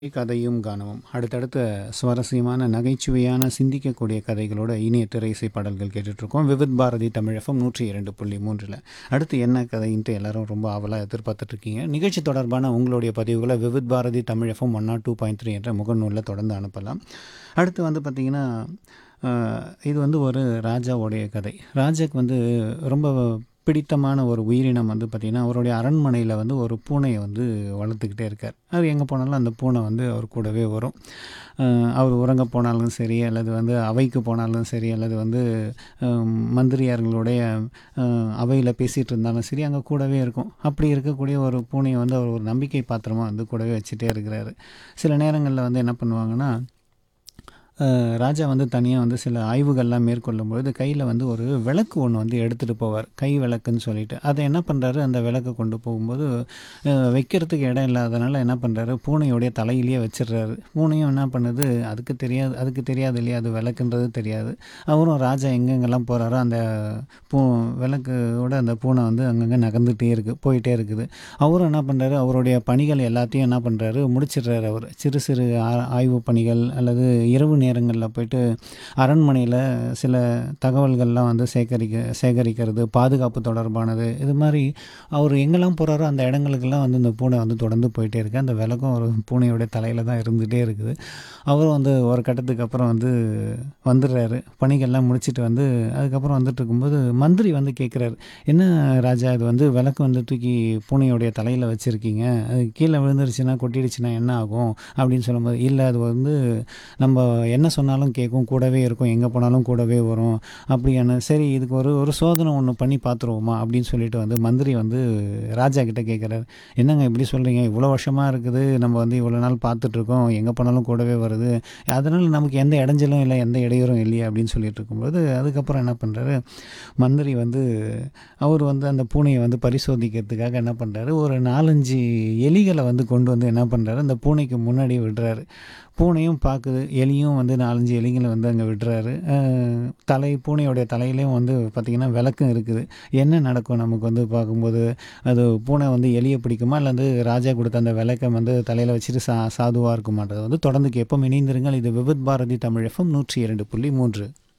கதையும் காணவும் அடுத்தடுத்த சுவாரஸ்யமான நகைச்சுவையான சிந்திக்கக்கூடிய கதைகளோட இனிய திரைசை பாடல்கள் கேட்டுட்ருக்கோம் விவித் பாரதி தமிழகம் நூற்றி இரண்டு புள்ளி மூன்றில் அடுத்து என்ன கதைன்ட்டு எல்லாரும் ரொம்ப ஆவலாக எதிர்பார்த்துட்ருக்கீங்க நிகழ்ச்சி தொடர்பான உங்களுடைய பதிவுகளை Vividh Bharati Tamilagam one nought two point three என்ற முகநூலில் தொடர்ந்து அனுப்பலாம் அடுத்து வந்து பார்த்திங்கன்னா ஆஹ், இது வந்து ஒரு ராஜாவுடைய கதை ராஜாக்கு வந்து ரொம்ப பிடித்தமான ஒரு உயிரினம் வந்து பார்த்திங்கன்னா அவருடைய அரண்மனையில் வந்து ஒரு பூனையை வந்து வளர்த்துக்கிட்டே இருக்கார் அது எங்கே போனாலும் அந்த பூனை வந்து அவர் கூடவே வரும் ஆஹ், அவர் உறங்க போனாலும் சரி அல்லது வந்து அவைக்கு போனாலும் சரி அல்லது வந்து ஆம், மந்திரியார்களுடைய அவையில் பேசிகிட்டு இருந்தாலும் சரி அங்கே கூடவே இருக்கும் அப்படி இருக்கக்கூடிய ஒரு பூனையை வந்து அவர் ஒரு நம்பிக்கை பாத்திரமாக வந்து கூடவே வச்சுட்டே இருக்கிறாரு சில நேரங்களில் வந்து என்ன பண்ணுவாங்கன்னா அஹ், ராஜா வந்து தனியாக வந்து சில ஆய்வுகள்லாம் மேற்கொள்ளும் பொழுது கையில் வந்து ஒரு விளக்கு ஒன்று வந்து எடுத்துகிட்டு போவார் கை விளக்குன்னு சொல்லிட்டு அதை என்ன பண்ணுறாரு அந்த விளக்கை கொண்டு போகும்போது அஹ், வைக்கிறதுக்கு இடம் இல்லாதனால என்ன பண்ணுறாரு பூனையோடைய தலையிலேயே வச்சிடுறாரு பூனையும் என்ன பண்ணுது அதுக்கு தெரியாது அதுக்கு தெரியாது இல்லையா அது விளக்குன்றது தெரியாது அவரும் ராஜா எங்கெங்கெல்லாம் போகிறாரோ அந்த பூ விளக்கோட அந்த பூனை வந்து அங்கங்கே நகர்ந்துகிட்டே இருக்குது போயிட்டே இருக்குது அவரும் என்ன பண்ணுறாரு அவருடைய பணிகள் எல்லாத்தையும் என்ன பண்ணுறாரு முடிச்சிடுறாரு அவர் சிறு சிறு ஆ- ஆய்வு பணிகள் அல்லது இரவு நேரங்களில் போயிட்டு அரண்மனையில் சில தகவல்கள்லாம் வந்து சேகரிக்க சேகரிக்கிறது பாதுகாப்பு தொடர்பானது இது மாதிரி அவர் எங்கெல்லாம் போகிறாரோ அந்த இடங்களுக்கெல்லாம் வந்து இந்த பூனை வந்து தொடர்ந்து போயிட்டே இருக்கு அந்த விளக்கும் ஒரு பூனையோட தலையில் தான் இருந்துகிட்டே இருக்குது அவரும் வந்து ஒரு கட்டத்துக்கு அப்புறம் வந்து வந்துடுறாரு பணிகள்லாம் முடிச்சிட்டு வந்து அதுக்கப்புறம் வந்துட்டு இருக்கும்போது மந்திரி வந்து கேட்குறாரு என்ன ராஜா இது வந்து விளக்கு வந்து தூக்கி பூனையோடைய தலையில் வச்சுருக்கீங்க அது கீழே விழுந்துருச்சுன்னா கொட்டிடுச்சுன்னா என்ன ஆகும் அப்படின்னு சொல்லும்போது இல்லை அது வந்து நம்ம என்ன சொன்னாலும் கேட்கும் கூடவே இருக்கும் எங்கே போனாலும் கூடவே வரும் அப்படியான சரி இதுக்கு ஒரு ஒரு சோதனை ஒன்று பண்ணி பார்த்துருவோமா அப்படின்னு சொல்லிட்டு வந்து மந்திரி வந்து ராஜா கிட்ட கேட்குறாரு என்னங்க இப்படி சொல்கிறீங்க இவ்வளோ வருஷமாக இருக்குது நம்ம வந்து இவ்வளோ நாள் பார்த்துட்ருக்கோம் எங்கே போனாலும் கூடவே வருது அதனால் நமக்கு எந்த இடைஞ்சலும் இல்லை எந்த இடையூறும் இல்லையே அப்படின்னு சொல்லிட்டு இருக்கும்போது அதுக்கப்புறம் என்ன பண்ணுறாரு மந்திரி வந்து அவர் வந்து அந்த பூனையை வந்து பரிசோதிக்கிறதுக்காக என்ன பண்ணுறாரு ஒரு நாலஞ்சு எலிகளை வந்து கொண்டு வந்து என்ன பண்ணுறாரு அந்த பூனைக்கு முன்னாடி விடுறாரு பூனையும் பார்க்குது எலியும் வந்து நாலஞ்சு எலிகளை வந்து அங்கே விடுறாரு அஹ் தலை பூனையோடைய தலையிலையும் வந்து பார்த்திங்கன்னா விளக்கும் இருக்குது என்ன நடக்கும் நமக்கு வந்து பார்க்கும்போது அது பூனை வந்து எலியை பிடிக்குமா இல்லை வந்து ராஜா கொடுத்த அந்த விளக்கம் வந்து தலையில் வச்சுட்டு சா சாதுவாக இருக்குமான்றது வந்து தொடர்ந்து கேட்போம் இணைந்திருங்கள் இது விவித் பாரதி தமிழ் எஃப்எம் நூற்றி இரண்டு புள்ளி மூன்று